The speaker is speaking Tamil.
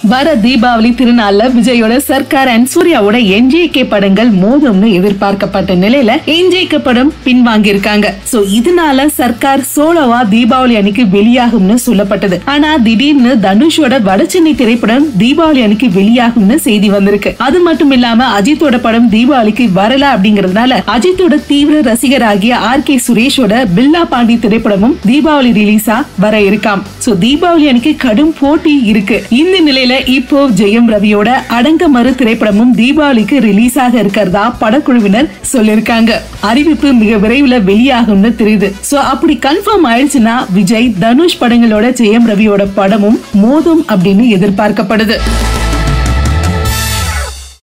வர தீபாவளி திருநாள்ல விஜயோட சர்க்கார் அண்ட் சூர்யாவோட என்ஜேகே படங்கள் மோதும்னு எதிர்பார்க்கப்பட்ட நிலையில என்ஜேகே படம் பின்வாங்கி இருக்காங்க சோ இதனால சர்க்கார் சோலோவா தீபாவளி அன்னைக்கு வெளியாகும்னு சொல்லப்பட்டது ஆனா திடீர்னு தனுஷோட வடசென்னை திரைப்படம் தீபாவளி அன்னைக்கு வெளியாகும்னு செய்தி வந்திருக்கு அது மட்டும் இல்லாம அஜித்தோட படம் தீபாவளிக்கு வரல அப்படிங்கறதுனால அஜித்தோட தீவிர ரசிகராகிய ஆர் கே சுரேஷோட பில்லா பாண்டி திரைப்படமும் தீபாவளி ரிலீஸா வர இருக்காம் சோ தீபாவளி அன்னைக்கு கடும் போட்டி இருக்கு இந்த நிலையில இப்போ ஜெயம் ரவியோட அடங்க மறு திரைப்படமும் தீபாவளிக்கு ரிலீஸ் ஆக இருக்கிறதா படக்குழுவினர் சொல்லிருக்காங்க அறிவிப்பு மிக விரைவில் வெளியாகும்னு தெரியுது சோ அப்படி கன்ஃபார்ம் ஆயிடுச்சுன்னா விஜய் தனுஷ் படங்களோட ஜெயம் ரவியோட படமும் மோதும் அப்படின்னு எதிர்பார்க்கப்படுது